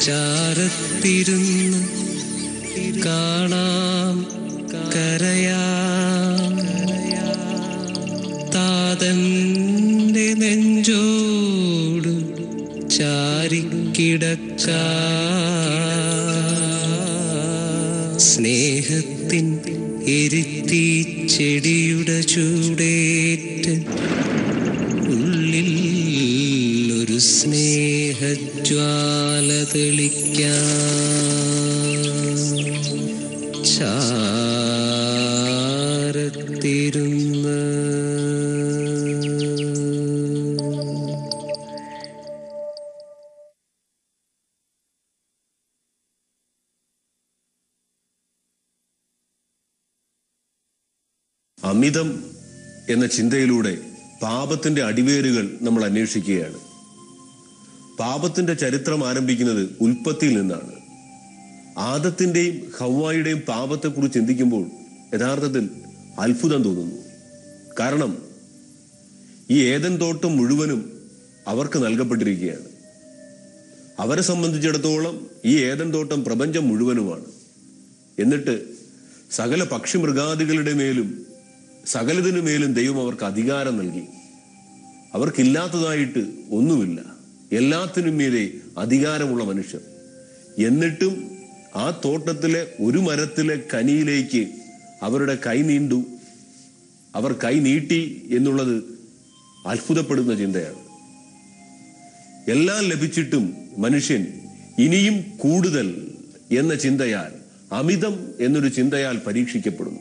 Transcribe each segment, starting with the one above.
ചാരത്തിരുന്ന് കാണാം കരയാം താതന്റെ നെഞ്ചോട് ചാരിക്കിടക്ക സ്നേഹത്തിൻ എരുത്തി ചെടിയുടെ ചൂടേറ്റ് ഉള്ളിൽ ഒരു സ്നേഹജ്വാല തെളിക്കാം ചാരത്തിരുന്ന് അമിതം എന്ന ചിന്തയിലൂടെ പാപത്തിന്റെ അടിവേരുകൾ നമ്മൾ അന്വേഷിക്കുകയാണ് പാപത്തിന്റെ ചരിത്രം ആരംഭിക്കുന്നത് ഉൽപ്പത്തിയിൽ നിന്നാണ് ആദത്തിന്റെയും ഹവായുടെയും പാപത്തെക്കുറിച്ച് ചിന്തിക്കുമ്പോൾ യഥാർത്ഥത്തിൽ അത്ഭുതം തോന്നുന്നു കാരണം ഈ ഏതൻ തോട്ടം മുഴുവനും അവർക്ക് നൽകപ്പെട്ടിരിക്കുകയാണ് അവരെ സംബന്ധിച്ചിടത്തോളം ഈ ഏതൻ തോട്ടം പ്രപഞ്ചം മുഴുവനുമാണ് എന്നിട്ട് സകല പക്ഷിമൃഗാദികളുടെ മേലും സകലതിനു മേലും ദൈവം അവർക്ക് അധികാരം നൽകി അവർക്കില്ലാത്തതായിട്ട് ഒന്നുമില്ല എല്ലാത്തിനും മീതെ അധികാരമുള്ള മനുഷ്യർ എന്നിട്ടും ആ തോട്ടത്തിലെ ഒരു മരത്തിലെ കനിയിലേക്ക് അവരുടെ കൈ നീണ്ടു അവർ കൈ നീട്ടി എന്നുള്ളത് അത്ഭുതപ്പെടുന്ന ചിന്തയാണ് എല്ലാം ലഭിച്ചിട്ടും മനുഷ്യൻ ഇനിയും കൂടുതൽ എന്ന ചിന്തയാൽ അമിതം എന്നൊരു ചിന്തയാൽ പരീക്ഷിക്കപ്പെടുന്നു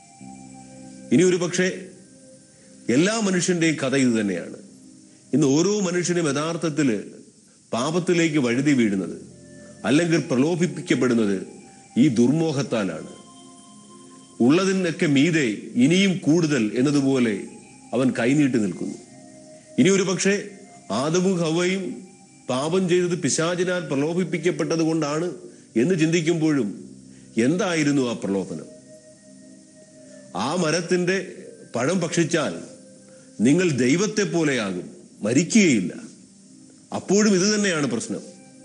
ഇനി ഒരു പക്ഷേ എല്ലാ മനുഷ്യന്റെയും കഥ ഇത് തന്നെയാണ് ഇന്ന് ഓരോ മനുഷ്യനും യഥാർത്ഥത്തിൽ പാപത്തിലേക്ക് വഴുതി വീഴുന്നത് അല്ലെങ്കിൽ പ്രലോഭിപ്പിക്കപ്പെടുന്നത് ഈ ദുർമോഹത്താലാണ് ഉള്ളതിനൊക്കെ മീതെ ഇനിയും കൂടുതൽ എന്നതുപോലെ അവൻ കൈനീട്ടി നിൽക്കുന്നു ഇനി ഒരു പക്ഷേ ആദവും ഹവയും പാപം ചെയ്തത് പിശാചിനാൽ പ്രലോഭിപ്പിക്കപ്പെട്ടത് കൊണ്ടാണ് എന്ന് ചിന്തിക്കുമ്പോഴും എന്തായിരുന്നു ആ പ്രലോഭനം ആ മരത്തിന്റെ പഴം ഭക്ഷിച്ചാൽ നിങ്ങൾ ദൈവത്തെ പോലെയാകും മരിക്കുകയില്ല അപ്പോഴും ഇത് തന്നെയാണ് പ്രശ്നം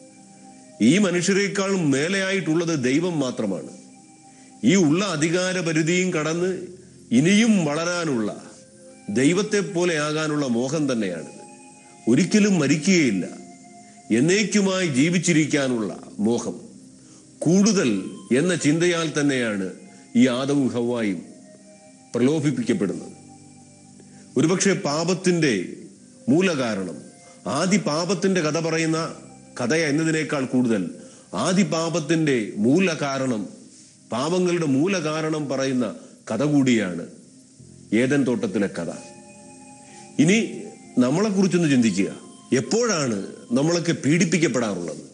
ഈ മനുഷ്യരെക്കാളും മേലെയായിട്ടുള്ളത് ദൈവം മാത്രമാണ് ഈ ഉള്ള അധികാര പരിധിയും കടന്ന് ഇനിയും വളരാനുള്ള ദൈവത്തെ പോലെയാകാനുള്ള മോഹം തന്നെയാണിത് ഒരിക്കലും മരിക്കുകയില്ല എന്നേക്കുമായി ജീവിച്ചിരിക്കാനുള്ള മോഹം കൂടുതൽ എന്ന ചിന്തയാൽ തന്നെയാണ് ഈ ആദവും ഹവായും പ്രലോഭിപ്പിക്കപ്പെടുന്നത് ഒരുപക്ഷെ പാപത്തിന്റെ മൂലകാരണം ആദി പാപത്തിന്റെ കഥ പറയുന്ന കഥ എന്നതിനേക്കാൾ കൂടുതൽ ആദി പാപത്തിന്റെ മൂലകാരണം പാപങ്ങളുടെ മൂലകാരണം പറയുന്ന കഥ കൂടിയാണ് ഏതൻ തോട്ടത്തിലെ കഥ ഇനി നമ്മളെ കുറിച്ചൊന്ന് ചിന്തിക്കുക എപ്പോഴാണ് നമ്മളൊക്കെ പീഡിപ്പിക്കപ്പെടാറുള്ളത്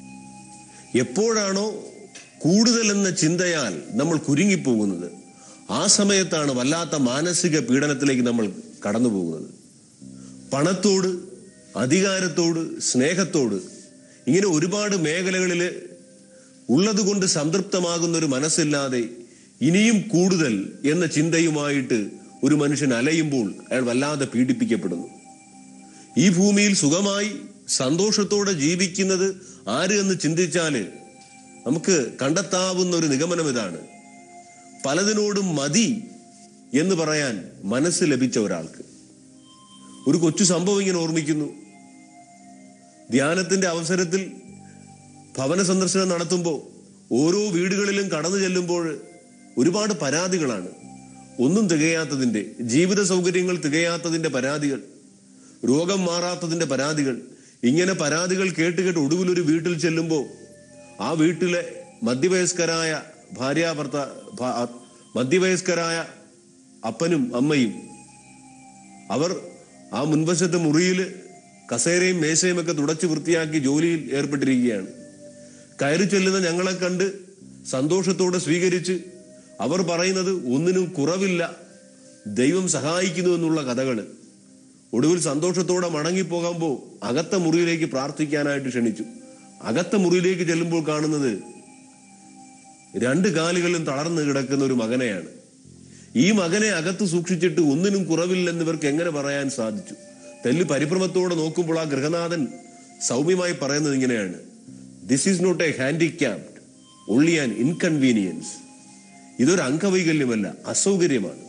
എപ്പോഴാണോ കൂടുതൽ എന്ന ചിന്തയാൽ നമ്മൾ കുരുങ്ങിപ്പോകുന്നത് ആ സമയത്താണ് വല്ലാത്ത മാനസിക പീഡനത്തിലേക്ക് നമ്മൾ കടന്നു പോകുന്നത് പണത്തോട് അധികാരത്തോട് സ്നേഹത്തോട് ഇങ്ങനെ ഒരുപാട് മേഖലകളിൽ ഉള്ളത് കൊണ്ട് സംതൃപ്തമാകുന്ന ഒരു മനസ്സില്ലാതെ ഇനിയും കൂടുതൽ എന്ന ചിന്തയുമായിട്ട് ഒരു മനുഷ്യൻ അലയുമ്പോൾ അയാൾ വല്ലാതെ പീഡിപ്പിക്കപ്പെടുന്നു ഈ ഭൂമിയിൽ സുഖമായി സന്തോഷത്തോടെ ജീവിക്കുന്നത് ആര് എന്ന് ചിന്തിച്ചാല് നമുക്ക് കണ്ടെത്താവുന്ന ഒരു നിഗമനം ഇതാണ് പലതിനോടും മതി എന്ന് പറയാൻ മനസ്സ് ലഭിച്ച ഒരാൾക്ക് ഒരു കൊച്ചു സംഭവം ഇങ്ങനെ ഓർമ്മിക്കുന്നു ധ്യാനത്തിന്റെ അവസരത്തിൽ ഭവന സന്ദർശനം നടത്തുമ്പോൾ ഓരോ വീടുകളിലും കടന്നു ചെല്ലുമ്പോൾ ഒരുപാട് പരാതികളാണ് ഒന്നും തികയാത്തതിന്റെ ജീവിത സൗകര്യങ്ങൾ തികയാത്തതിന്റെ പരാതികൾ രോഗം മാറാത്തതിന്റെ പരാതികൾ ഇങ്ങനെ പരാതികൾ കേട്ട് കേട്ട് ഒടുവിൽ ഒരു വീട്ടിൽ ചെല്ലുമ്പോൾ ആ വീട്ടിലെ മധ്യവയസ്കരായ ഭാര്യ ഭർത്ത ഭ- മധ്യവയസ്കരായ അപ്പനും അമ്മയും അവർ ആ മുൻവശത്തെ മുറിയിൽ കസേരയും മേശയും ഒക്കെ തുടച്ച് വൃത്തിയാക്കി ജോലിയിൽ ഏർപ്പെട്ടിരിക്കുകയാണ് കയറി ചെല്ലുന്ന ഞങ്ങളെ കണ്ട് സന്തോഷത്തോടെ സ്വീകരിച്ച് അവർ പറയുന്നത് ഒന്നിനും കുറവില്ല ദൈവം സഹായിക്കുന്നു എന്നുള്ള കഥകള് ഒടുവിൽ സന്തോഷത്തോടെ മടങ്ങിപ്പോകുമ്പോൾ അകത്ത മുറിയിലേക്ക് പ്രാർത്ഥിക്കാനായിട്ട് ക്ഷണിച്ചു അകത്ത മുറിയിലേക്ക് ചെല്ലുമ്പോൾ കാണുന്നത് രണ്ട് കാലുകളിലും തളർന്നു കിടക്കുന്ന ഒരു മകനെയാണ് ഈ മകനെ അകത്ത് സൂക്ഷിച്ചിട്ട് ഒന്നിനും കുറവില്ലെന്ന് ഇവർക്ക് എങ്ങനെ പറയാൻ സാധിച്ചു തെല്ല് പരിഭ്രമത്തോടെ നോക്കുമ്പോൾ ആ ഗൃഹനാഥൻ സൗമ്യമായി പറയുന്നത് ഇങ്ങനെയാണ് this is not a handicapped only an inconvenience ഇതൊരു അംഗവൈകല്യമല്ല അസൗകര്യമാണ്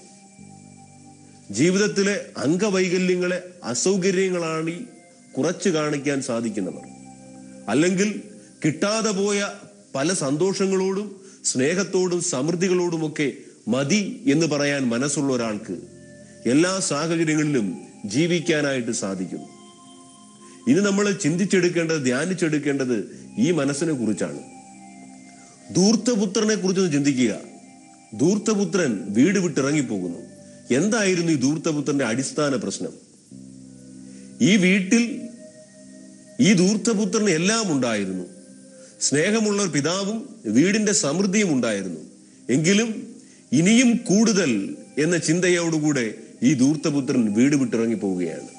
ജീവിതത്തിലെ അംഗവൈകല്യങ്ങളെ അസൗകര്യങ്ങളാണ് ഈ കുറച്ച് കാണിക്കാൻ സാധിക്കുന്നവർ അല്ലെങ്കിൽ കിട്ടാതെ പോയ പല സന്തോഷങ്ങളോടും സ്നേഹത്തോടും സമൃദ്ധികളോടുമൊക്കെ മതി എന്ന് പറയാൻ മനസ്സുള്ള ഒരാൾക്ക് എല്ലാ സാഹചര്യങ്ങളിലും ജീവിക്കാനായിട്ട് സാധിക്കും ഇനി നമ്മൾ ചിന്തിച്ചെടുക്കേണ്ടത് ധ്യാനിച്ചെടുക്കേണ്ടത് ഈ മനസ്സിനെ കുറിച്ചാണ് ധൂർത്തപുത്രനെ കുറിച്ചൊന്ന് ചിന്തിക്കുക ധൂർത്തപുത്രൻ വീട് വിട്ടിറങ്ങിപ്പോകുന്നു എന്തായിരുന്നു ഈ ധൂർത്തപുത്രന്റെ അടിസ്ഥാന പ്രശ്നം ഈ വീട്ടിൽ ഈ ധൂർത്തപുത്രന് എല്ലാം ഉണ്ടായിരുന്നു സ്നേഹമുള്ള ഒരു പിതാവും വീടിന്റെ സമൃദ്ധിയും ഉണ്ടായിരുന്നു എങ്കിലും ഇനിയും കൂടുതൽ എന്ന ചിന്തയോടുകൂടെ ഈ ധൂർത്തപുത്രൻ വീട് വിട്ടിറങ്ങി പോവുകയാണ്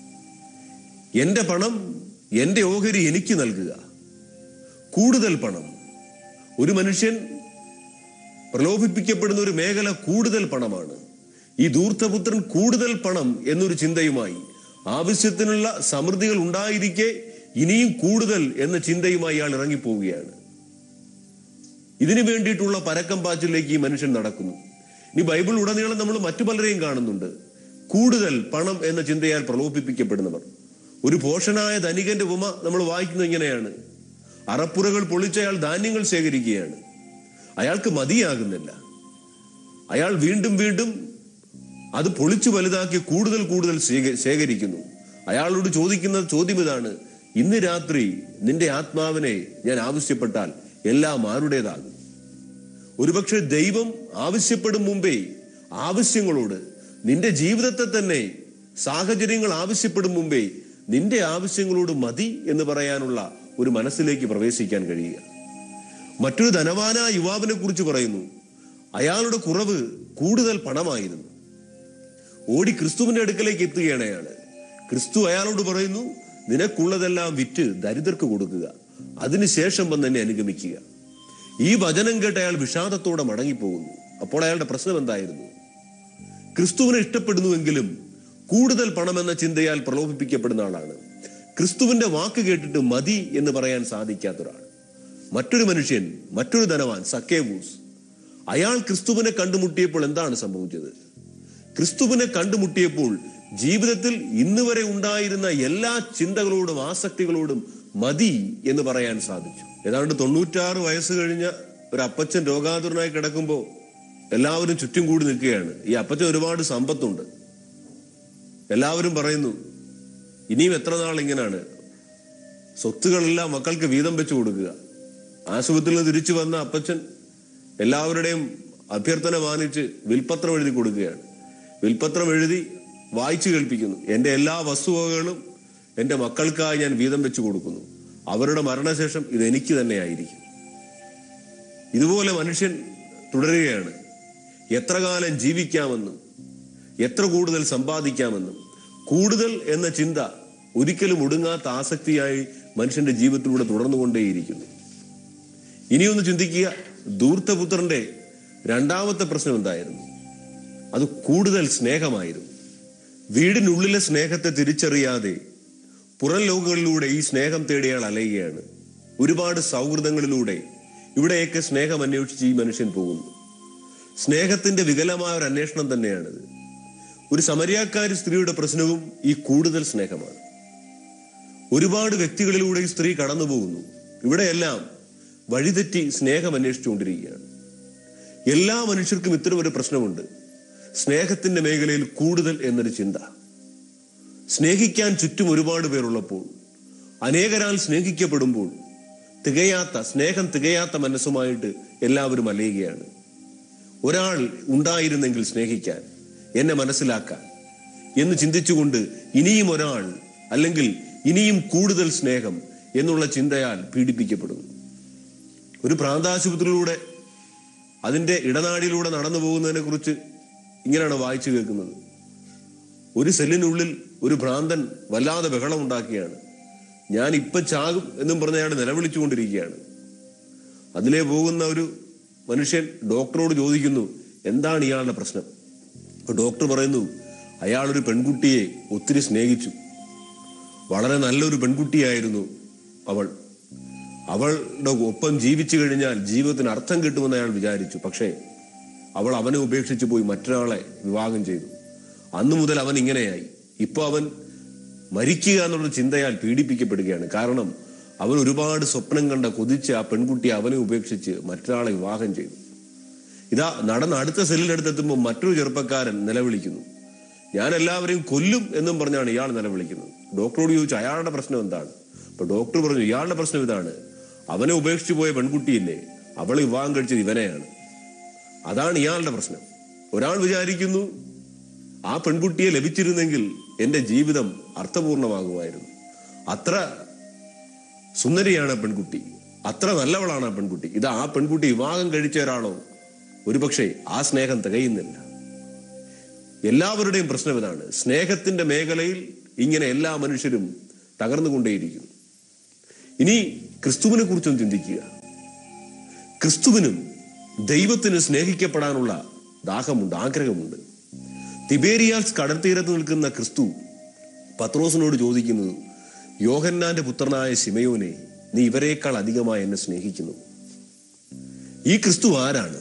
എന്റെ പണം എന്റെ ഓഹരി എനിക്ക് നൽകുക കൂടുതൽ പണം ഒരു മനുഷ്യൻ പ്രലോഭിപ്പിക്കപ്പെടുന്ന ഒരു മേഖല കൂടുതൽ പണമാണ് ഈ ധൂർത്തപുത്രൻ കൂടുതൽ പണം എന്നൊരു ചിന്തയുമായി ആവശ്യത്തിനുള്ള സമൃദ്ധികൾ ഉണ്ടായിരിക്കെ ഇനിയും കൂടുതൽ എന്ന ചിന്തയുമായി ഇയാൾ ഇറങ്ങിപ്പോവുകയാണ് ഇതിനു വേണ്ടിയിട്ടുള്ള പരക്കം പാച്ചിലേക്ക് ഈ മനുഷ്യൻ നടക്കുന്നു ഇനി ബൈബിൾ ഉടനീളം നമ്മൾ മറ്റു പലരെയും കാണുന്നുണ്ട് കൂടുതൽ പണം എന്ന ചിന്തയാൽ പ്രലോഭിപ്പിക്കപ്പെടുന്നവർ ഒരു പോഷനായ ധനികന്റെ ഉപമ നമ്മൾ വായിക്കുന്നത് ഇങ്ങനെയാണ് അറപ്പുറകൾ പൊളിച്ച അയാൾ ധാന്യങ്ങൾ ശേഖരിക്കുകയാണ് അയാൾക്ക് മതിയാകുന്നില്ല അയാൾ വീണ്ടും വീണ്ടും അത് പൊളിച്ചു വലുതാക്കി കൂടുതൽ കൂടുതൽ ശേഖ- ശേഖരിക്കുന്നു അയാളോട് ചോദിക്കുന്ന ചോദ്യം ഇതാണ് ഇന്ന് രാത്രി നിന്റെ ആത്മാവിനെ ഞാൻ ആവശ്യപ്പെട്ടാൽ എല്ലാം ആരുടേതാകും ഒരുപക്ഷെ ദൈവം ആവശ്യപ്പെടും മുമ്പേ ആവശ്യങ്ങളോട് നിന്റെ ജീവിതത്തെ തന്നെ സാഹചര്യങ്ങൾ ആവശ്യപ്പെടും മുമ്പേ നിന്റെ ആവശ്യങ്ങളോട് മതി എന്ന് പറയാനുള്ള ഒരു മനസ്സിലേക്ക് പ്രവേശിക്കാൻ കഴിയുക മറ്റൊരു ധനവാനായ യുവാവിനെ കുറിച്ച് പറയുന്നു അയാളുടെ കുറവ് കൂടുതൽ പണമായിരുന്നു ഓടി ക്രിസ്തുവിന്റെ അടുക്കലേക്ക് എത്തുകയാണ് അയാള് ക്രിസ്തു അയാളോട് പറയുന്നു നിനക്കുള്ളതെല്ലാം വിറ്റ് ദരിദ്രർക്ക് കൊടുക്കുക അതിനുശേഷം വന്ന് എന്നെ അനുഗമിക്കുക ഈ വചനം കേട്ട് അയാൾ വിഷാദത്തോടെ മടങ്ങിപ്പോകുന്നു അപ്പോൾ അയാളുടെ പ്രശ്നം എന്തായിരുന്നു ക്രിസ്തുവിനെ ഇഷ്ടപ്പെടുന്നുവെങ്കിലും കൂടുതൽ പണമെന്ന ചിന്തയാൽ പ്രലോഭിപ്പിക്കപ്പെടുന്ന ആളാണ് ക്രിസ്തുവിന്റെ വാക്ക് കേട്ടിട്ട് മതി എന്ന് പറയാൻ സാധിക്കാത്ത ഒരാൾ മറ്റൊരു മനുഷ്യൻ മറ്റൊരു ധനവാൻ സക്കേവൂസ് അയാൾ ക്രിസ്തുവിനെ കണ്ടുമുട്ടിയപ്പോൾ എന്താണ് സംഭവിച്ചത് ക്രിസ്തുവിനെ കണ്ടുമുട്ടിയപ്പോൾ ജീവിതത്തിൽ ഇന്ന് വരെ ഉണ്ടായിരുന്ന എല്ലാ ചിന്തകളോടും ആസക്തികളോടും മതി എന്ന് പറയാൻ സാധിച്ചു ഏതാണ്ട് തൊണ്ണൂറ്റാറ് വയസ്സ് കഴിഞ്ഞ ഒരു അപ്പച്ചൻ രോഗാതുരനായി കിടക്കുമ്പോൾ എല്ലാവരും ചുറ്റും കൂടി നിൽക്കുകയാണ് ഈ അപ്പച്ചൻ ഒരുപാട് സമ്പത്തുണ്ട് എല്ലാവരും പറയുന്നു ഇനിയും എത്ര നാൾ ഇങ്ങനെയാണ് സ്വത്തുകളെല്ലാം മക്കൾക്ക് വീതം വെച്ചു കൊടുക്കുക ആശുപത്രിയിൽ നിന്ന് തിരിച്ചു വന്ന അപ്പച്ചൻ എല്ലാവരുടെയും അഭ്യർത്ഥന മാനിച്ച് വിൽപത്രം എഴുതി കൊടുക്കുകയാണ് വിൽപത്രം എഴുതി വായിച്ചു കേൾപ്പിക്കുന്നു എന്റെ എല്ലാ വസ്തുവകകളും എന്റെ മക്കൾക്കായി ഞാൻ വീതം വെച്ചു കൊടുക്കുന്നു അവരുടെ മരണശേഷം ഇത് എനിക്ക് തന്നെ ആയിരിക്കും ഇതുപോലെ മനുഷ്യൻ തുടരുകയാണ് എത്ര കാലം ജീവിക്കാമെന്നും എത്ര കൂടുതൽ സമ്പാദിക്കാമെന്നും കൂടുതൽ എന്ന ചിന്ത ഒരിക്കലും ഒടുങ്ങാത്ത ആസക്തിയായി മനുഷ്യന്റെ ജീവിതത്തിലൂടെ തുടർന്നുകൊണ്ടേയിരിക്കുന്നു ഇനിയൊന്ന് ചിന്തിക്കുക ധൂർത്തപുത്രന്റെ രണ്ടാമത്തെ പ്രശ്നം എന്തായിരുന്നു അത് കൂടുതൽ സ്നേഹമായിരുന്നു വീടിനുള്ളിലെ സ്നേഹത്തെ തിരിച്ചറിയാതെ പുറം ലോകങ്ങളിലൂടെ ഈ സ്നേഹം തേടിയാൽ അലയുകയാണ് ഒരുപാട് സൗഹൃദങ്ങളിലൂടെ ഇവിടെയൊക്കെ സ്നേഹം അന്വേഷിച്ച് ഈ മനുഷ്യൻ പോകുന്നു സ്നേഹത്തിന്റെ വികലമായ ഒരു അന്വേഷണം തന്നെയാണിത് ഒരു സമരിയാക്കാരി സ്ത്രീയുടെ പ്രശ്നവും ഈ കൂടുതൽ സ്നേഹമാണ് ഒരുപാട് വ്യക്തികളിലൂടെ ഈ സ്ത്രീ കടന്നു പോകുന്നു ഇവിടെയെല്ലാം വഴിതെറ്റി സ്നേഹം അന്വേഷിച്ചുകൊണ്ടിരിക്കുകയാണ് എല്ലാ മനുഷ്യർക്കും ഇത്തരം ഒരു പ്രശ്നമുണ്ട് സ്നേഹത്തിന്റെ മേഖലയിൽ കൂടുതൽ എന്നൊരു ചിന്ത സ്നേഹിക്കാൻ ചുറ്റും ഒരുപാട് പേരുള്ളപ്പോൾ അനേകരാൽ സ്നേഹിക്കപ്പെടുമ്പോൾ തികയാത്ത സ്നേഹം തികയാത്ത മനസ്സുമായിട്ട് എല്ലാവരും അലയുകയാണ് ഒരാൾ ഉണ്ടായിരുന്നെങ്കിൽ സ്നേഹിക്കാൻ എന്നെ മനസ്സിലാക്കാൻ എന്ന് ചിന്തിച്ചുകൊണ്ട് ഇനിയും ഒരാൾ അല്ലെങ്കിൽ ഇനിയും കൂടുതൽ സ്നേഹം എന്നുള്ള ചിന്തയാൽ പീഡിപ്പിക്കപ്പെടുന്നു ഒരു പ്രാന്താശുപത്രിയിലൂടെ അതിന്റെ ഇടനാടിയിലൂടെ നടന്നു പോകുന്നതിനെ കുറിച്ച് ഇങ്ങനെയാണ് വായിച്ചു കേൾക്കുന്നത് ഒരു സെല്ലിനുള്ളിൽ ഒരു ഭ്രാന്തൻ വല്ലാതെ ബഹളം ഉണ്ടാക്കിയാണ് ഞാൻ ഇപ്പൊ ചാകും എന്നും പറഞ്ഞ് അയാൾ നിലവിളിച്ചുകൊണ്ടിരിക്കുകയാണ് അതിലേ പോകുന്ന ഒരു മനുഷ്യൻ ഡോക്ടറോട് ചോദിക്കുന്നു എന്താണ് ഇയാളുടെ പ്രശ്നം അപ്പൊ ഡോക്ടർ പറയുന്നു അയാൾ ഒരു പെൺകുട്ടിയെ ഒത്തിരി സ്നേഹിച്ചു വളരെ നല്ലൊരു പെൺകുട്ടിയായിരുന്നു അവൾ അവളുടെ ഒപ്പം ജീവിച്ചു കഴിഞ്ഞാൽ ജീവിതത്തിന് അർത്ഥം കിട്ടുമെന്ന് അയാൾ വിചാരിച്ചു പക്ഷേ അവൾ അവനെ ഉപേക്ഷിച്ച് പോയി മറ്റൊരാളെ വിവാഹം ചെയ്തു അന്നു മുതൽ അവൻ ഇങ്ങനെയായി ഇപ്പൊ അവൻ മരിക്കുക എന്നുള്ള ചിന്തയാൽ പീഡിപ്പിക്കപ്പെടുകയാണ് കാരണം അവൻ ഒരുപാട് സ്വപ്നം കണ്ട കൊതിച്ച് ആ പെൺകുട്ടിയെ അവനെ ഉപേക്ഷിച്ച് മറ്റൊരാളെ വിവാഹം ചെയ്തു ഇതാ നടന്ന് അടുത്ത സെല്ലിനടുത്തെത്തുമ്പോൾ മറ്റൊരു ചെറുപ്പക്കാരൻ നിലവിളിക്കുന്നു ഞാൻ എല്ലാവരെയും കൊല്ലും എന്നും പറഞ്ഞാണ് ഇയാൾ നിലവിളിക്കുന്നത് ഡോക്ടറോട് ചോദിച്ചു അയാളുടെ പ്രശ്നം എന്താണ് അപ്പൊ ഡോക്ടർ പറഞ്ഞു ഇയാളുടെ പ്രശ്നം ഇതാണ് അവനെ ഉപേക്ഷിച്ചു പോയ പെൺകുട്ടിയില്ലേ അവൾ വിവാഹം കഴിച്ചത് ഇവനെയാണ് അതാണ് ഇയാളുടെ പ്രശ്നം ഒരാൾ വിചാരിക്കുന്നു ആ പെൺകുട്ടിയെ ലഭിച്ചിരുന്നെങ്കിൽ എന്റെ ജീവിതം അർത്ഥപൂർണമാകുമായിരുന്നു അത്ര സുന്ദരിയാണ് ആ പെൺകുട്ടി അത്ര നല്ലവളാണ് ആ പെൺകുട്ടി ഇത് ആ പെൺകുട്ടി വിവാഹം കഴിച്ച ഒരാളോ ഒരുപക്ഷെ ആ സ്നേഹം തികയുന്നില്ല എല്ലാവരുടെയും പ്രശ്നം ഇതാണ് സ്നേഹത്തിന്റെ മേഖലയിൽ ഇങ്ങനെ എല്ലാ മനുഷ്യരും തകർന്നുകൊണ്ടേയിരിക്കുന്നു ഇനി ക്രിസ്തുവിനെ കുറിച്ചും ചിന്തിക്കുക ക്രിസ്തുവിനും ദൈവത്തിന് സ്നേഹിക്കപ്പെടാനുള്ള ദാഹമുണ്ട് ആഗ്രഹമുണ്ട് തിബേരിയാൽസ് കടൽത്തീരത്ത് നിൽക്കുന്ന ക്രിസ്തു പത്രോസിനോട് ചോദിക്കുന്നത് യോഹന്നാന്റെ പുത്രനായ ശിമയോനെ നീ ഇവരെക്കാൾ അധികമായി എന്നെ സ്നേഹിക്കുന്നു ഈ ക്രിസ്തു ആരാണ്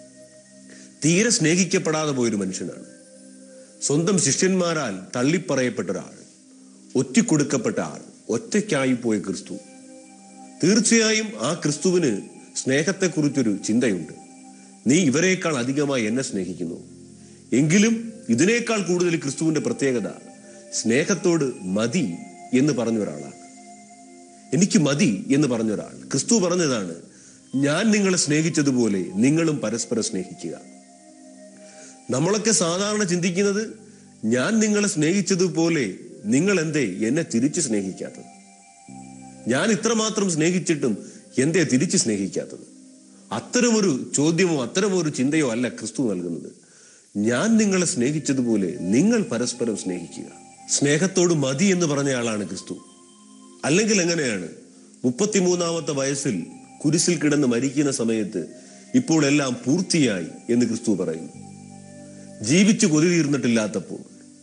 തീരെ സ്നേഹിക്കപ്പെടാതെ പോയൊരു മനുഷ്യനാണ് സ്വന്തം ശിഷ്യന്മാരാൽ തള്ളിപ്പറയപ്പെട്ട ഒരാൾ ഒറ്റിക്കൊടുക്കപ്പെട്ട ആൾ ഒറ്റയ്ക്കായി പോയ ക്രിസ്തു തീർച്ചയായും ആ ക്രിസ്തുവിന് സ്നേഹത്തെക്കുറിച്ചൊരു ചിന്തയുണ്ട് നീ ഇവരെക്കാൾ അധികമായി എന്നെ സ്നേഹിക്കുന്നു എങ്കിലും ഇതിനേക്കാൾ കൂടുതൽ ക്രിസ്തുവിന്റെ പ്രത്യേകത സ്നേഹത്തോട് മതി എന്ന് പറഞ്ഞ ഒരാളാണ് എനിക്ക് മതി എന്ന് പറഞ്ഞ ഒരാൾ ക്രിസ്തു പറഞ്ഞതാണ് ഞാൻ നിങ്ങളെ സ്നേഹിച്ചതുപോലെ നിങ്ങളും പരസ്പരം സ്നേഹിക്കുക നമ്മളൊക്കെ സാധാരണ ചിന്തിക്കുന്നത് ഞാൻ നിങ്ങളെ സ്നേഹിച്ചതുപോലെ നിങ്ങൾ എന്തേ എന്നെ തിരിച്ച് സ്നേഹിക്കാത്തത് ഞാൻ ഇത്രമാത്രം സ്നേഹിച്ചിട്ടും എന്തേ തിരിച്ച് സ്നേഹിക്കാത്തത് അത്തരമൊരു ചോദ്യമോ അത്തരമൊരു ചിന്തയോ അല്ല ക്രിസ്തു നൽകുന്നത് ഞാൻ നിങ്ങളെ സ്നേഹിച്ചതുപോലെ നിങ്ങൾ പരസ്പരം സ്നേഹിക്കുക സ്നേഹത്തോട് മതി എന്ന് പറഞ്ഞ ആളാണ് ക്രിസ്തു അല്ലെങ്കിൽ എങ്ങനെയാണ് മുപ്പത്തിമൂന്നാമത്തെ വയസ്സിൽ കുരിശിൽ കിടന്ന് മരിക്കുന്ന സമയത്ത് ഇപ്പോൾ എല്ലാം പൂർത്തിയായി എന്ന് ക്രിസ്തു പറയുന്നു ജീവിച്ചു കൊതി തീർന്നിട്ടില്ലാത്തപ്പോൾ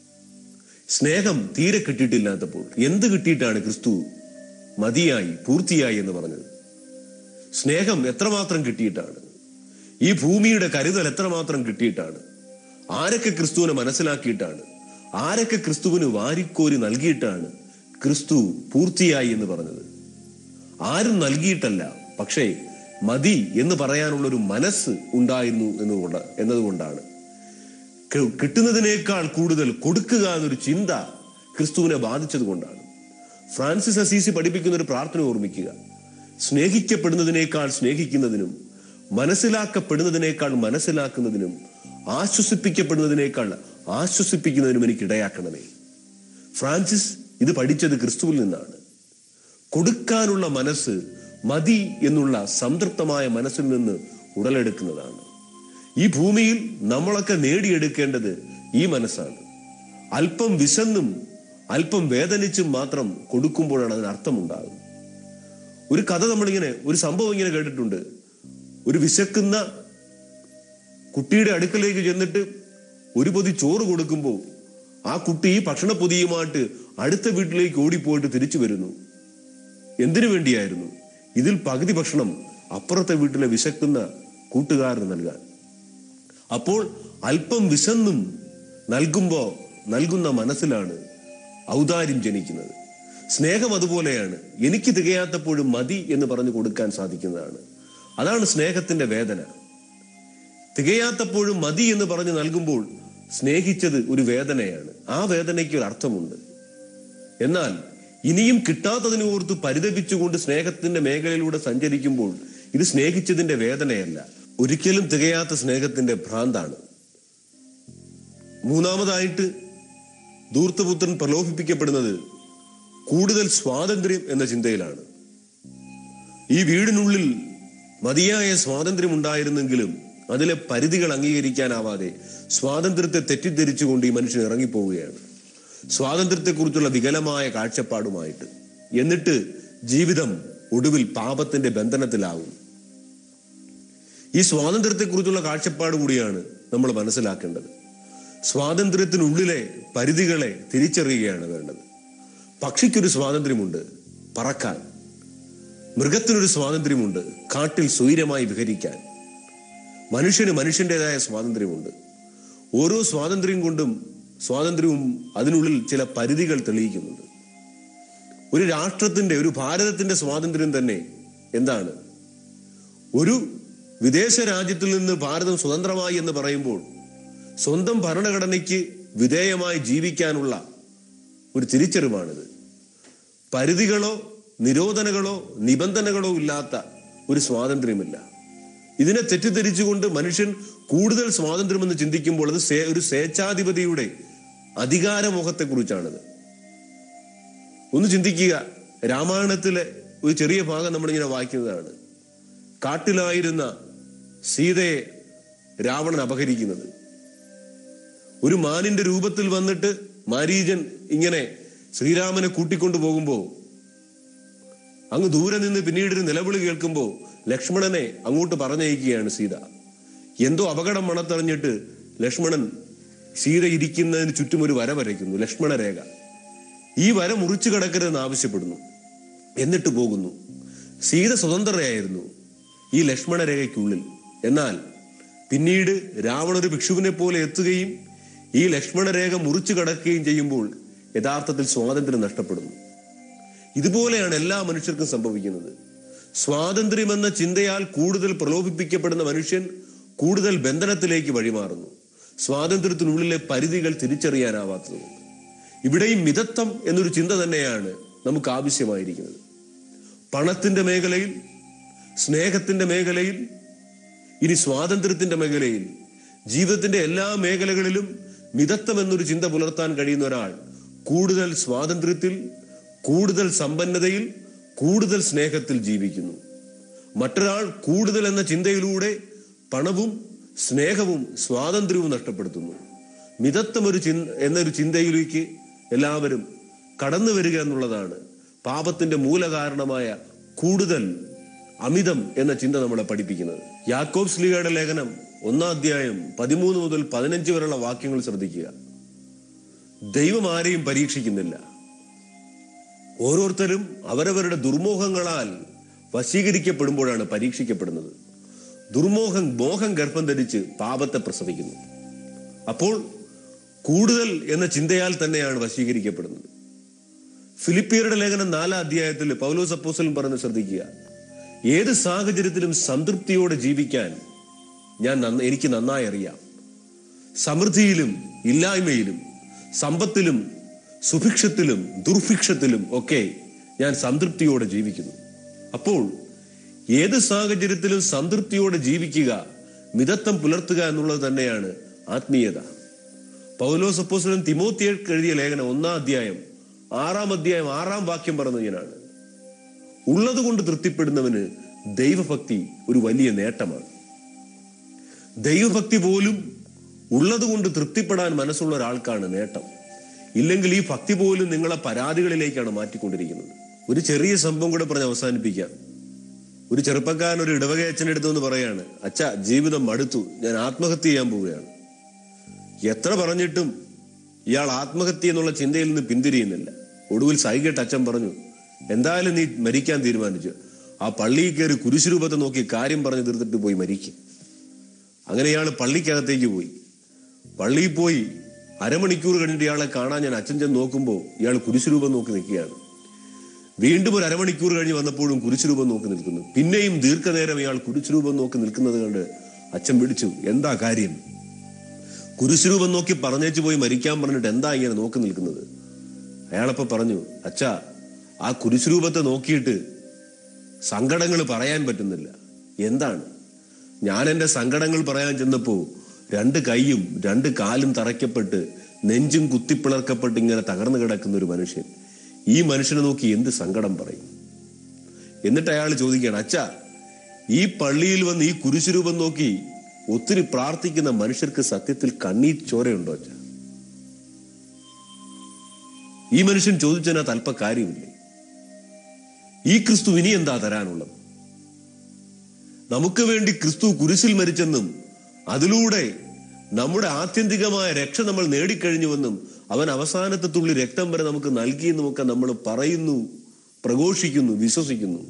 സ്നേഹം തീരെ കിട്ടിയിട്ടില്ലാത്തപ്പോൾ എന്ത് കിട്ടിയിട്ടാണ് ക്രിസ്തു മതിയായി പൂർത്തിയായി എന്ന് പറഞ്ഞത് സ്നേഹം എത്രമാത്രം കിട്ടിയിട്ടാണ് ഈ ഭൂമിയുടെ കരുതൽ എത്രമാത്രം കിട്ടിയിട്ടാണ് ആരൊക്കെ ക്രിസ്തുവിനെ മനസ്സിലാക്കിയിട്ടാണ് ആരൊക്കെ ക്രിസ്തുവിന് വാരിക്കോരി നൽകിയിട്ടാണ് ക്രിസ്തു പൂർത്തിയായി എന്ന് പറഞ്ഞത് ആരും നൽകിയിട്ടല്ല പക്ഷേ മതി എന്ന് പറയാനുള്ള ഒരു മനസ്സ് ഉണ്ടായിരുന്നു എന്നുകൊണ്ട് എന്നതുകൊണ്ടാണ് കി- കിട്ടുന്നതിനേക്കാൾ കൂടുതൽ കൊടുക്കുക എന്നൊരു ചിന്ത ക്രിസ്തുവിനെ ബാധിച്ചത് കൊണ്ടാണ് ഫ്രാൻസിസ് അസീസി പഠിപ്പിക്കുന്ന ഒരു പ്രാർത്ഥന ഓർമ്മിക്കുക സ്നേഹിക്കപ്പെടുന്നതിനേക്കാൾ സ്നേഹിക്കുന്നതിനും മനസ്സിലാക്കപ്പെടുന്നതിനേക്കാൾ മനസ്സിലാക്കുന്നതിനും ആശ്വസിപ്പിക്കപ്പെടുന്നതിനേക്കാൾ ആശ്വസിപ്പിക്കുന്നതിനും എനിക്ക് ഇടയാക്കണമേ ഫ്രാൻസിസ് ഇത് പഠിച്ചത് ക്രിസ്തുവിൽ നിന്നാണ് കൊടുക്കാനുള്ള മനസ്സ് മതി എന്നുള്ള സംതൃപ്തമായ മനസ്സിൽ നിന്ന് ഉടലെടുക്കുന്നതാണ് ഈ ഭൂമിയിൽ നമ്മളൊക്കെ നേടിയെടുക്കേണ്ടത് ഈ മനസ്സാണ് അല്പം വിശന്നും അല്പം വേദനിച്ചും മാത്രം കൊടുക്കുമ്പോഴാണ് അതിന് അർത്ഥമുണ്ടാകുന്നത് ഒരു കഥ നമ്മളിങ്ങനെ ഒരു സംഭവം ഇങ്ങനെ കേട്ടിട്ടുണ്ട് ഒരു വിശക്കുന്ന കുട്ടിയുടെ അടുക്കലേക്ക് ചെന്നിട്ട് ഒരു പൊതി ചോറ് കൊടുക്കുമ്പോൾ ആ കുട്ടി ഈ ഭക്ഷണ പൊതിയുമായിട്ട് അടുത്ത വീട്ടിലേക്ക് ഓടിപ്പോയിട്ട് തിരിച്ചു വരുന്നു എന്തിനു വേണ്ടിയായിരുന്നു ഇതിൽ പകുതി ഭക്ഷണം അപ്പുറത്തെ വീട്ടിലെ വിശക്കുന്ന കൂട്ടുകാരന് നൽകാൻ അപ്പോൾ അല്പം വിശന്നും നൽകുമ്പോ നൽകുന്ന മനസ്സിലാണ് ഔദാര്യം ജനിക്കുന്നത് സ്നേഹം അതുപോലെയാണ് എനിക്ക് തികയാത്തപ്പോഴും മതി എന്ന് പറഞ്ഞു കൊടുക്കാൻ സാധിക്കുന്നതാണ് അതാണ് സ്നേഹത്തിന്റെ വേദന തികയാത്തപ്പോഴും മതി എന്ന് പറഞ്ഞ് നൽകുമ്പോൾ സ്നേഹിച്ചത് ഒരു വേദനയാണ് ആ വേദനയ്ക്ക് ഒരു അർത്ഥമുണ്ട് എന്നാൽ ഇനിയും കിട്ടാത്തതിനെ ഓർത്ത് പരിതപിച്ചുകൊണ്ട് സ്നേഹത്തിന്റെ മേഖലയിലൂടെ സഞ്ചരിക്കുമ്പോൾ ഇത് സ്നേഹിച്ചതിന്റെ വേദനയല്ല ഒരിക്കലും തികയാത്ത സ്നേഹത്തിന്റെ ഭ്രാന്താണ് മൂന്നാമതായിട്ട് ധൂർത്തപുത്രൻ പ്രലോഭിപ്പിക്കപ്പെടുന്നത് കൂടുതൽ സ്വാതന്ത്ര്യം എന്ന ചിന്തയിലാണ് ഈ വീടിനുള്ളിൽ മതിയായ സ്വാതന്ത്ര്യം ഉണ്ടായിരുന്നെങ്കിലും അതിലെ പരിധികൾ അംഗീകരിക്കാനാവാതെ സ്വാതന്ത്ര്യത്തെ തെറ്റിദ്ധരിച്ചുകൊണ്ട് ഈ മനുഷ്യൻ ഇറങ്ങിപ്പോവുകയാണ് സ്വാതന്ത്ര്യത്തെക്കുറിച്ചുള്ള വികലമായ കാഴ്ചപ്പാടുമായിട്ട് എന്നിട്ട് ജീവിതം ഒടുവിൽ പാപത്തിന്റെ ബന്ധനത്തിലാകും ഈ സ്വാതന്ത്ര്യത്തെക്കുറിച്ചുള്ള കാഴ്ചപ്പാട് കൂടിയാണ് നമ്മൾ മനസ്സിലാക്കേണ്ടത് സ്വാതന്ത്ര്യത്തിനുള്ളിലെ പരിധികളെ തിരിച്ചറിയുകയാണ് വേണ്ടത് പക്ഷിക്കൊരു സ്വാതന്ത്ര്യമുണ്ട് പറക്കാൻ മൃഗത്തിനൊരു സ്വാതന്ത്ര്യമുണ്ട് കാട്ടിൽ സ്വൈരമായി വിഹരിക്കാൻ മനുഷ്യന് മനുഷ്യൻ്റെതായ സ്വാതന്ത്ര്യമുണ്ട് ഓരോ സ്വാതന്ത്ര്യം കൊണ്ടും സ്വാതന്ത്ര്യവും അതിനുള്ളിൽ ചില പരിധികൾ തെളിയിക്കുന്നുണ്ട് ഒരു രാഷ്ട്രത്തിന്റെ ഒരു ഭാരതത്തിന്റെ സ്വാതന്ത്ര്യം തന്നെ എന്താണ് ഒരു വിദേശ രാജ്യത്തിൽ നിന്ന് ഭാരതം സ്വതന്ത്രമായി എന്ന് പറയുമ്പോൾ സ്വന്തം ഭരണഘടനയ്ക്ക് വിധേയമായി ജീവിക്കാനുള്ള ഒരു തിരിച്ചറിവാണിത് പരിധികളോ നിരോധനകളോ നിബന്ധനകളോ ഇല്ലാത്ത ഒരു സ്വാതന്ത്ര്യമില്ല ഇതിനെ തെറ്റിദ്ധരിച്ചുകൊണ്ട് മനുഷ്യൻ കൂടുതൽ സ്വാതന്ത്ര്യമെന്ന് ചിന്തിക്കുമ്പോൾ അത് സേ- ഒരു സ്വേച്ഛാധിപതിയുടെ അധികാരമോഹത്തെക്കുറിച്ചാണിത് ഒന്ന് ചിന്തിക്കുക രാമായണത്തിലെ ഒരു ചെറിയ ഭാഗം നമ്മളിങ്ങനെ വായിക്കുന്നതാണ് കാട്ടിലായിരുന്ന സീതയെ രാവണൻ അപഹരിക്കുന്നത് ഒരു മാനിന്റെ രൂപത്തിൽ വന്നിട്ട് മാരീജൻ ഇങ്ങനെ ശ്രീരാമനെ കൂട്ടിക്കൊണ്ടു പോകുമ്പോ അങ്ങ് ദൂരെ നിന്ന് പിന്നീട് ഒരു നിലവിളി കേൾക്കുമ്പോ ലക്ഷ്മണനെ അങ്ങോട്ട് പറഞ്ഞയക്കുകയാണ് സീത എന്തോ അപകടം മണത്തറിഞ്ഞിട്ട് ലക്ഷ്മണൻ സീത ഇരിക്കുന്നതിന് ചുറ്റും ഒരു വര വരയ്ക്കുന്നു ലക്ഷ്മണ രേഖ ഈ വര മുറിച്ചു കിടക്കരുതെന്ന് ആവശ്യപ്പെടുന്നു എന്നിട്ട് പോകുന്നു സീത സ്വതന്ത്രയായിരുന്നു ഈ ലക്ഷ്മണ രേഖയ്ക്കുള്ളിൽ എന്നാൽ പിന്നീട് രാവണ ഒരു ഭിക്ഷുവിനെ പോലെ എത്തുകയും ഈ ലക്ഷ്മണ രേഖ മുറിച്ചു കടക്കുകയും ചെയ്യുമ്പോൾ യഥാർത്ഥത്തിൽ സ്വാതന്ത്ര്യം നഷ്ടപ്പെടുന്നു ഇതുപോലെയാണ് എല്ലാ മനുഷ്യർക്കും സംഭവിക്കുന്നത് സ്വാതന്ത്ര്യമെന്ന ചിന്തയാൽ കൂടുതൽ പ്രലോഭിപ്പിക്കപ്പെടുന്ന മനുഷ്യൻ കൂടുതൽ ബന്ധനത്തിലേക്ക് വഴിമാറുന്നു സ്വാതന്ത്ര്യത്തിനുള്ളിലെ പരിധികൾ തിരിച്ചറിയാനാവാത്തതുകൊണ്ട് ഇവിടെയും മിതത്വം എന്നൊരു ചിന്ത തന്നെയാണ് നമുക്ക് ആവശ്യമായിരിക്കുന്നത് പണത്തിന്റെ മേഖലയിൽ സ്നേഹത്തിന്റെ മേഖലയിൽ ഇനി സ്വാതന്ത്ര്യത്തിന്റെ മേഖലയിൽ ജീവിതത്തിന്റെ എല്ലാ മേഖലകളിലും മിതത്വം എന്നൊരു ചിന്ത പുലർത്താൻ കഴിയുന്ന ഒരാൾ കൂടുതൽ സ്വാതന്ത്ര്യത്തിൽ കൂടുതൽ സമ്പന്നതയിൽ കൂടുതൽ സ്നേഹത്തിൽ ജീവിക്കുന്നു മറ്റൊരാൾ കൂടുതൽ എന്ന ചിന്തയിലൂടെ പണവും സ്നേഹവും സ്വാതന്ത്ര്യവും നഷ്ടപ്പെടുത്തുന്നു മിതത്വം ഒരു ചിന്ത എന്നൊരു ചിന്തയിലേക്ക് എല്ലാവരും കടന്നു വരിക എന്നുള്ളതാണ് പാപത്തിന്റെ മൂലകാരണമായ കൂടുതൽ അമിതം എന്ന ചിന്ത നമ്മളെ പഠിപ്പിക്കുന്നത് യാക്കോബ് സ്ലീഗയുടെ ലേഖനം ഒന്നാം അധ്യായം പതിമൂന്ന് മുതൽ പതിനഞ്ച് വരെയുള്ള വാക്യങ്ങൾ ശ്രദ്ധിക്കുക ദൈവം ആരെയും പരീക്ഷിക്കുന്നില്ല ഓരോരുത്തരും അവരവരുടെ ദുർമോഹങ്ങളാൽ വശീകരിക്കപ്പെടുമ്പോഴാണ് പരീക്ഷിക്കപ്പെടുന്നത് ദുർമോഹം മോഹം ഗർഭം ധരിച്ച് പാപത്തെ പ്രസവിക്കുന്നു അപ്പോൾ കൂടുതൽ എന്ന ചിന്തയാൽ തന്നെയാണ് വശീകരിക്കപ്പെടുന്നത് ഫിലിപ്പിയരുടെ ലേഖനം നാലാം അധ്യായത്തിൽ പൗലോസ് അപ്പോസലും പറഞ്ഞ് ശ്രദ്ധിക്കുക ഏത് സാഹചര്യത്തിലും സംതൃപ്തിയോടെ ജീവിക്കാൻ ഞാൻ നന്ന- എനിക്ക് നന്നായി അറിയാം സമൃദ്ധിയിലും ഇല്ലായ്മയിലും സമ്പത്തിലും സുഭിക്ഷത്തിലും ദുർഭിക്ഷത്തിലും ഒക്കെ ഞാൻ സംതൃപ്തിയോടെ ജീവിക്കുന്നു അപ്പോൾ ഏത് സാഹചര്യത്തിലും സംതൃപ്തിയോടെ ജീവിക്കുക മിതത്വം പുലർത്തുക എന്നുള്ളത് തന്നെയാണ് ആത്മീയത പൗലോസ് അപ്പോസ്തലൻ തിമോത്തിയേക്ക് എഴുതിയ ലേഖനം ഒന്നാം അധ്യായം ആറാം അധ്യായം ആറാം വാക്യം പറഞ്ഞു ഞാനാണ് ഉള്ളത് കൊണ്ട് തൃപ്തിപ്പെടുന്നവന് ദൈവഭക്തി ഒരു വലിയ നേട്ടമാണ് ദൈവഭക്തി പോലും ഉള്ളത് കൊണ്ട് തൃപ്തിപ്പെടാൻ മനസ്സുള്ള ഒരാൾക്കാണ് നേട്ടം ഇല്ലെങ്കിൽ ഈ ഭക്തി പോലും നിങ്ങളെ പരാതികളിലേക്കാണ് മാറ്റിക്കൊണ്ടിരിക്കുന്നത് ഒരു ചെറിയ സംഭവം കൂടെ പറഞ്ഞ് അവസാനിപ്പിക്കാം ഒരു ചെറുപ്പക്കാരൻ ഒരു ഇടവക അച്ഛൻ്റെ അടുത്ത് എന്ന് പറയാണ് അച്ഛ ജീവിതം മടുത്തു ഞാൻ ആത്മഹത്യ ചെയ്യാൻ പോവുകയാണ് എത്ര പറഞ്ഞിട്ടും ഇയാൾ ആത്മഹത്യ എന്നുള്ള ചിന്തയിൽ നിന്ന് പിന്തിരിയുന്നില്ല ഒടുവിൽ സൈകേട്ട് അച്ഛൻ പറഞ്ഞു എന്തായാലും നീ മരിക്കാൻ തീരുമാനിച്ചു ആ പള്ളിയിൽ കയറി കുരിശുരൂപത്തെ നോക്കി കാര്യം പറഞ്ഞു തീർത്തിട്ട് പോയി മരിക്കും അങ്ങനെ ഇയാൾ പള്ളിക്കകത്തേക്ക് പോയി പള്ളിയിൽ പോയി അരമണിക്കൂർ കഴിഞ്ഞിട്ട് ഇയാളെ കാണാൻ ഞാൻ അച്ഛൻ ചെന്ന് നോക്കുമ്പോൾ ഇയാൾ കുരിശുരൂപം നോക്കി നിൽക്കുകയാണ് വീണ്ടും ഒരു അരമണിക്കൂർ കഴിഞ്ഞ് വന്നപ്പോഴും കുരിശുരൂപം നോക്കി നിൽക്കുന്നു പിന്നെയും ദീർഘനേരം ഇയാൾ കുരിശുരൂപം നോക്കി നിൽക്കുന്നത് കണ്ട് അച്ഛൻ പിടിച്ചു എന്താ കാര്യം കുരിശുരൂപം നോക്കി പറഞ്ഞേച്ചു പോയി മരിക്കാൻ പറഞ്ഞിട്ട് എന്താ ഇങ്ങനെ നോക്കി നിൽക്കുന്നത് അയാളപ്പോ പറഞ്ഞു അച്ഛാ ആ കുരിശുരൂപത്തെ നോക്കിയിട്ട് സങ്കടങ്ങൾ പറയാൻ പറ്റുന്നില്ല എന്താണ് ഞാൻ എൻ്റെ സങ്കടങ്ങൾ പറയാൻ ചെന്നപ്പോ രണ്ട് കൈയും രണ്ട് കാലും തറയ്ക്കപ്പെട്ട് നെഞ്ചും കുത്തിപ്പിളർക്കപ്പെട്ട് ഇങ്ങനെ തകർന്നു കിടക്കുന്ന ഒരു മനുഷ്യൻ ഈ മനുഷ്യനെ നോക്കി എന്ത് സങ്കടം പറയും എന്നിട്ട് അയാൾ ചോദിക്കുകയാണ് അച്ഛാ ഈ പള്ളിയിൽ വന്ന് ഈ കുരിശുരൂപം നോക്കി ഒത്തിരി പ്രാർത്ഥിക്കുന്ന മനുഷ്യർക്ക് സത്യത്തിൽ കണ്ണീർ ചോരയുണ്ടോ അച്ഛാ ഈ മനുഷ്യൻ ചോദിച്ചതിനകത്ത് അല്പ കാര്യമില്ലേ ഈ ക്രിസ്തു ഇനി എന്താ തരാനുള്ളത് നമുക്ക് വേണ്ടി ക്രിസ്തു കുരിശിൽ മരിച്ചെന്നും അതിലൂടെ നമ്മുടെ ആത്യന്തികമായ രക്ഷ നമ്മൾ നേടിക്കഴിഞ്ഞുവെന്നും അവൻ അവസാനത്തെ തുള്ളി രക്തം വരെ നമുക്ക് നൽകിയെന്നുമൊക്കെ നമ്മൾ പറയുന്നു പ്രഘോഷിക്കുന്നു വിശ്വസിക്കുന്നു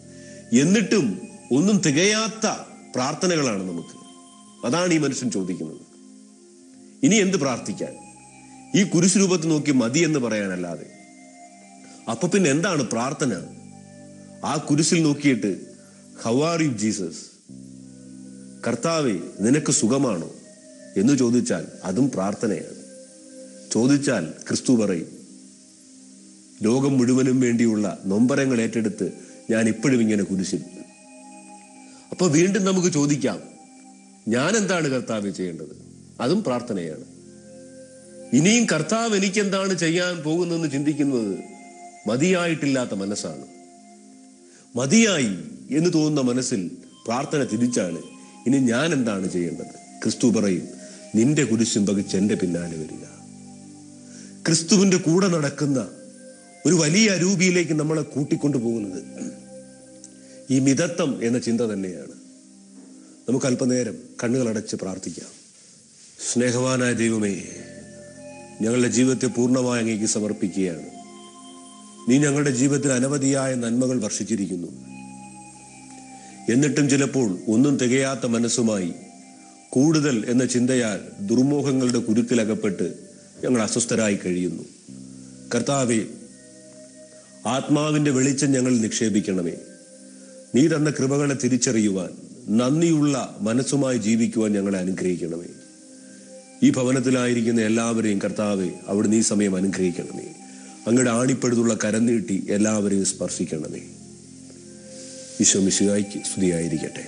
എന്നിട്ടും ഒന്നും തികയാത്ത പ്രാർത്ഥനകളാണ് നമുക്ക് അതാണ് ഈ മനുഷ്യൻ ചോദിക്കുന്നത് ഇനി എന്ത് പ്രാർത്ഥിക്കാൻ ഈ കുരിശ് രൂപത്തിൽ നോക്കി മതി എന്ന് പറയാനല്ലാതെ അപ്പൊ പിന്നെ എന്താണ് പ്രാർത്ഥന ആ കുരിശിൽ നോക്കിയിട്ട് ഹൗ ആർ യു ജീസസ് കർത്താവെ നിനക്ക് സുഖമാണോ എന്ന് ചോദിച്ചാൽ അതും പ്രാർത്ഥനയാണ് ചോദിച്ചാൽ ക്രിസ്തു പറയും ലോകം മുഴുവനും വേണ്ടിയുള്ള നൊമ്പരങ്ങൾ ഏറ്റെടുത്ത് ഞാൻ ഇപ്പോഴും ഇങ്ങനെ കുരിശിൽ അപ്പൊ വീണ്ടും നമുക്ക് ചോദിക്കാം ഞാൻ എന്താണ് കർത്താവ് ചെയ്യേണ്ടത് അതും പ്രാർത്ഥനയാണ് ഇനിയും കർത്താവ് എനിക്ക് എന്താണ് ചെയ്യാൻ പോകുന്നതെന്ന് ചിന്തിക്കുന്നത് മതിയായിട്ടില്ലാത്ത മനസ്സാണ് മതിയായി എന്ന് തോന്നുന്ന മനസ്സിൽ പ്രാർത്ഥന തിരിച്ചാണ് ഇനി ഞാൻ എന്താണ് ചെയ്യേണ്ടത് ക്രിസ്തു പറയും നിന്റെ കുരിശും പകിച്ച് എന്റെ പിന്നാലെ വരിക ക്രിസ്തുവിന്റെ കൂടെ നടക്കുന്ന ഒരു വലിയ അരൂപിയിലേക്ക് നമ്മളെ കൂട്ടിക്കൊണ്ടു പോകുന്നത് ഈ മിതത്വം എന്ന ചിന്ത തന്നെയാണ് നമുക്ക് അല്പനേരം കണ്ണുകൾ അടച്ച് പ്രാർത്ഥിക്കാം സ്നേഹവാനായ ദൈവമേ ഞങ്ങളുടെ ജീവിതത്തെ പൂർണ്ണമായി അങ്ങേക്ക് സമർപ്പിക്കുകയാണ് നീ ഞങ്ങളുടെ ജീവിതത്തിൽ അനവധിയായ നന്മകൾ വർഷിച്ചിരിക്കുന്നു എന്നിട്ടും ചിലപ്പോൾ ഒന്നും തികയാത്ത മനസ്സുമായി കൂടുതൽ എന്ന ചിന്തയാൽ ദുർമോഹങ്ങളുടെ കുരുക്കിലകപ്പെട്ട് ഞങ്ങൾ അസ്വസ്ഥരായി കഴിയുന്നു കർത്താവെ ആത്മാവിന്റെ വെളിച്ചം ഞങ്ങൾ നിക്ഷേപിക്കണമേ നീ തന്ന കൃപകളെ തിരിച്ചറിയുവാൻ നന്ദിയുള്ള മനസ്സുമായി ജീവിക്കുവാൻ ഞങ്ങളെ അനുഗ്രഹിക്കണമേ ഈ ഭവനത്തിലായിരിക്കുന്ന എല്ലാവരെയും കർത്താവെ അവിടെ ഈ സമയം അനുഗ്രഹിക്കണമേ അങ്ങയുടെ ആണിപ്പെടുത്തുള്ള കരം നീട്ടി എല്ലാവരെയും സ്പർശിക്കണമേ ഈശോ മിശുഹായിക്ക് സ്തുതിയായിരിക്കട്ടെ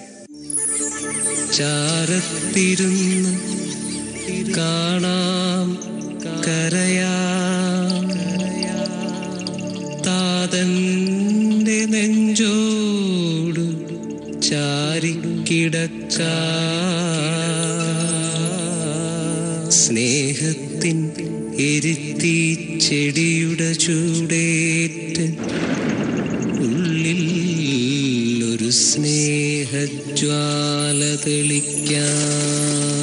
ചാരത്തിരുന്ന് കാണാം കരയാം താതന്റെ നെഞ്ചോട് ചാരിക്കിടക്ക സ്നേഹത്തിൻ എരുത്തി ചെടിയുടെ ചൂടേറ്റ് ഉള്ളിൽ ഒരു സ്നേഹജ്വാല തെളിക്കാം